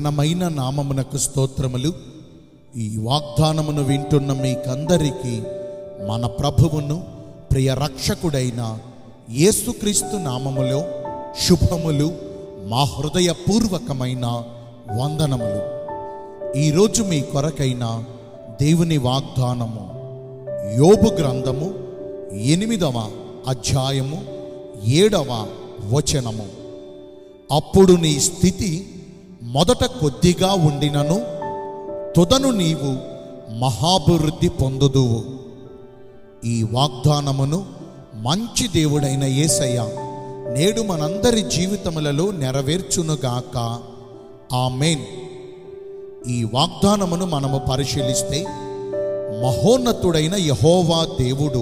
ఘనమైన నామమునకు స్తోత్రములు ఈ వాగ్దానమును వింటున్న మీకందరికీ మన ప్రభువును ప్రియ రక్షకుడైన యేసుక్రీస్తు నామములో శుభములు మా హృదయపూర్వకమైన వందనములు ఈరోజు మీ కొరకైన దేవుని వాగ్దానము యోబు గ్రంథము ఎనిమిదవ అధ్యాయము ఏడవ వచనము అప్పుడు నీ స్థితి మొదట కొద్దిగా ఉండినను తుదను నీవు మహాభివృద్ధి పొందుదువు ఈ వాగ్దానమును మంచి దేవుడైన యేసయ్య నేడు మనందరి జీవితములలో నెరవేర్చునుగాక ఆమెన్ ఈ వాగ్దానమును మనము పరిశీలిస్తే మహోన్నతుడైన యహోవా దేవుడు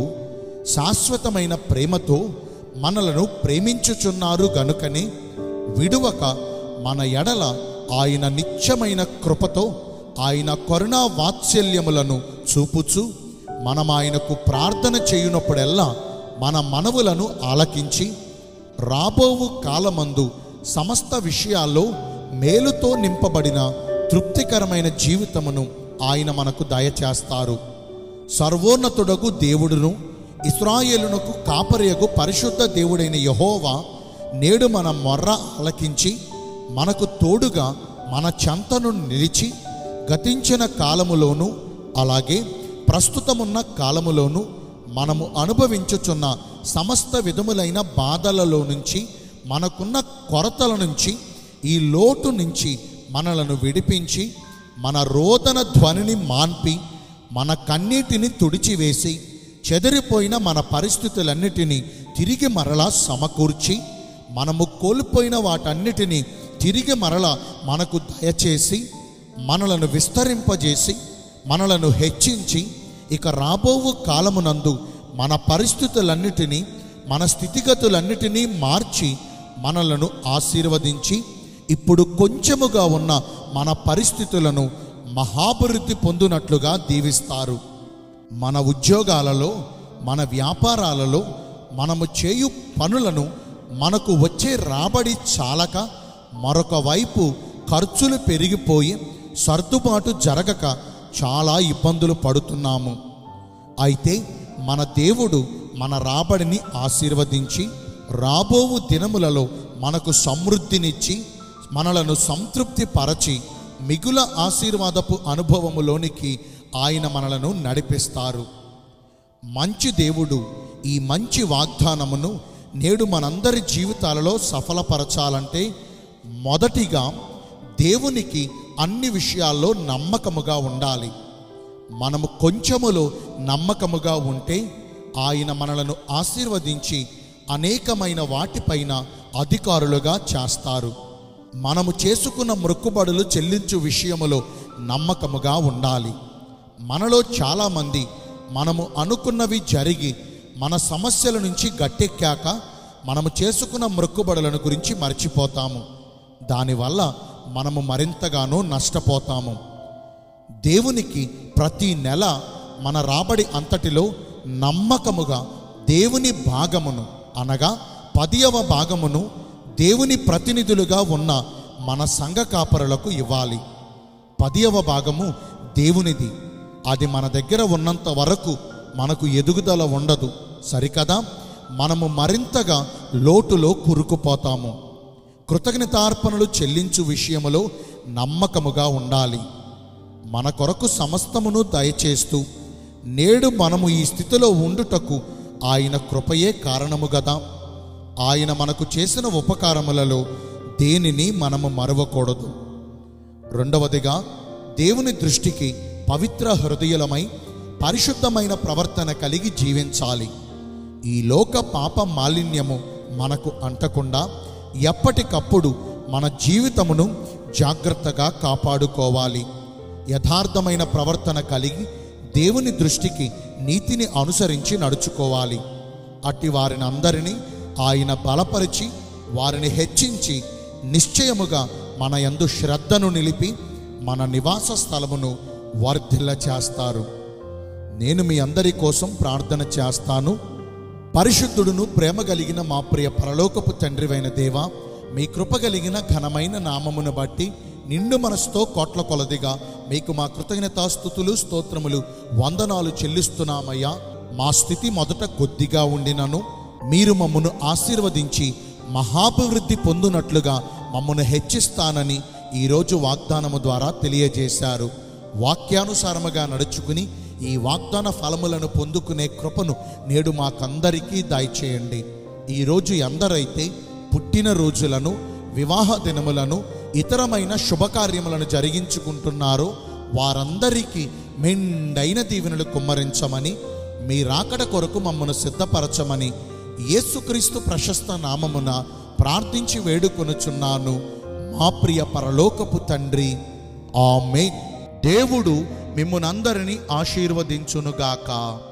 శాశ్వతమైన ప్రేమతో మనలను ప్రేమించుచున్నారు గనుకనే విడువక మన ఎడల ఆయన నిత్యమైన కృపతో ఆయన కరుణా వాత్సల్యములను చూపుచు మనం ఆయనకు ప్రార్థన చేయునప్పుడెల్లా మన మనవులను ఆలకించి రాబోవు కాలమందు సమస్త విషయాల్లో మేలుతో నింపబడిన తృప్తికరమైన జీవితమును ఆయన మనకు దయచేస్తారు సర్వోన్నతుడకు దేవుడును ఇస్రాయేలునకు కాపరియకు పరిశుద్ధ దేవుడైన యహోవా నేడు మన మొర్ర ఆలకించి మనకు తోడుగా మన చెంతను నిలిచి గతించిన కాలములోను అలాగే ప్రస్తుతమున్న కాలములోను మనము అనుభవించుచున్న సమస్త విధములైన బాధలలో నుంచి మనకున్న కొరతల నుంచి ఈ లోటు నుంచి మనలను విడిపించి మన రోదన ధ్వనిని మాన్పి మన కన్నీటిని తుడిచివేసి చెదిరిపోయిన మన పరిస్థితులన్నిటినీ తిరిగి మరలా సమకూర్చి మనము కోల్పోయిన వాటన్నిటినీ తిరిగి మరల మనకు దయచేసి మనలను విస్తరింపజేసి మనలను హెచ్చించి ఇక రాబోవు కాలమునందు మన పరిస్థితులన్నిటినీ మన స్థితిగతులన్నిటినీ మార్చి మనలను ఆశీర్వదించి ఇప్పుడు కొంచెముగా ఉన్న మన పరిస్థితులను మహాభివృద్ధి పొందునట్లుగా దీవిస్తారు మన ఉద్యోగాలలో మన వ్యాపారాలలో మనము చేయు పనులను మనకు వచ్చే రాబడి చాలక మరొక వైపు ఖర్చులు పెరిగిపోయి సర్దుబాటు జరగక చాలా ఇబ్బందులు పడుతున్నాము అయితే మన దేవుడు మన రాబడిని ఆశీర్వదించి రాబోవు దినములలో మనకు సమృద్ధినిచ్చి మనలను సంతృప్తి పరచి మిగుల ఆశీర్వాదపు అనుభవములోనికి ఆయన మనలను నడిపిస్తారు మంచి దేవుడు ఈ మంచి వాగ్దానమును నేడు మనందరి జీవితాలలో సఫలపరచాలంటే మొదటిగా దేవునికి అన్ని విషయాల్లో నమ్మకముగా ఉండాలి మనము కొంచెములో నమ్మకముగా ఉంటే ఆయన మనలను ఆశీర్వదించి అనేకమైన వాటిపైన అధికారులుగా చేస్తారు మనము చేసుకున్న మొక్కుబడులు చెల్లించు విషయములో నమ్మకముగా ఉండాలి మనలో చాలామంది మనము అనుకున్నవి జరిగి మన సమస్యల నుంచి గట్టెక్కాక మనము చేసుకున్న మొక్కుబడులను గురించి మర్చిపోతాము దానివల్ల మనము మరింతగానో నష్టపోతాము దేవునికి ప్రతి నెల మన రాబడి అంతటిలో నమ్మకముగా దేవుని భాగమును అనగా పదియవ భాగమును దేవుని ప్రతినిధులుగా ఉన్న మన సంఘ కాపరులకు ఇవ్వాలి పదియవ భాగము దేవునిది అది మన దగ్గర ఉన్నంత వరకు మనకు ఎదుగుదల ఉండదు సరికదా మనము మరింతగా లోటులో కురుకుపోతాము కృతజ్ఞతార్పణలు చెల్లించు విషయములో నమ్మకముగా ఉండాలి మన కొరకు సమస్తమును దయచేస్తూ నేడు మనము ఈ స్థితిలో ఉండుటకు ఆయన కృపయే కారణము గదా ఆయన మనకు చేసిన ఉపకారములలో దేనిని మనము మరవకూడదు రెండవదిగా దేవుని దృష్టికి పవిత్ర హృదయులమై పరిశుద్ధమైన ప్రవర్తన కలిగి జీవించాలి ఈ లోక పాప మాలిన్యము మనకు అంటకుండా ఎప్పటికప్పుడు మన జీవితమును జాగ్రత్తగా కాపాడుకోవాలి యథార్థమైన ప్రవర్తన కలిగి దేవుని దృష్టికి నీతిని అనుసరించి నడుచుకోవాలి అట్టి వారిని అందరినీ ఆయన బలపరిచి వారిని హెచ్చించి నిశ్చయముగా మన యందు శ్రద్ధను నిలిపి మన నివాస స్థలమును వర్ధిల్ల చేస్తారు నేను మీ అందరి కోసం ప్రార్థన చేస్తాను పరిశుద్ధుడును ప్రేమ కలిగిన మా ప్రియ పరలోకపు తండ్రివైన దేవ మీ కృప కలిగిన ఘనమైన నామమును బట్టి నిండు మనసుతో కోట్ల కొలదిగా మీకు మా కృతజ్ఞతాస్థుతులు స్తోత్రములు వందనాలు చెల్లిస్తున్నామయ్యా మా స్థితి మొదట కొద్దిగా ఉండినను మీరు మమ్మను ఆశీర్వదించి మహాభివృద్ధి పొందునట్లుగా మమ్మను హెచ్చిస్తానని ఈరోజు వాగ్దానము ద్వారా తెలియజేశారు వాక్యానుసారముగా నడుచుకుని ఈ వాగ్దాన ఫలములను పొందుకునే కృపను నేడు మాకందరికీ దయచేయండి ఈరోజు ఎందరైతే పుట్టిన రోజులను వివాహ దినములను ఇతరమైన శుభకార్యములను జరిగించుకుంటున్నారో వారందరికీ మెండైన దీవెనలు కుమ్మరించమని మీ రాకడ కొరకు మమ్మను సిద్ధపరచమని యేసుక్రీస్తు ప్రశస్త నామమున ప్రార్థించి వేడుకొనుచున్నాను మా ప్రియ పరలోకపు తండ్రి ఆమె దేవుడు మిమ్మునందరినీ ఆశీర్వదించునుగాక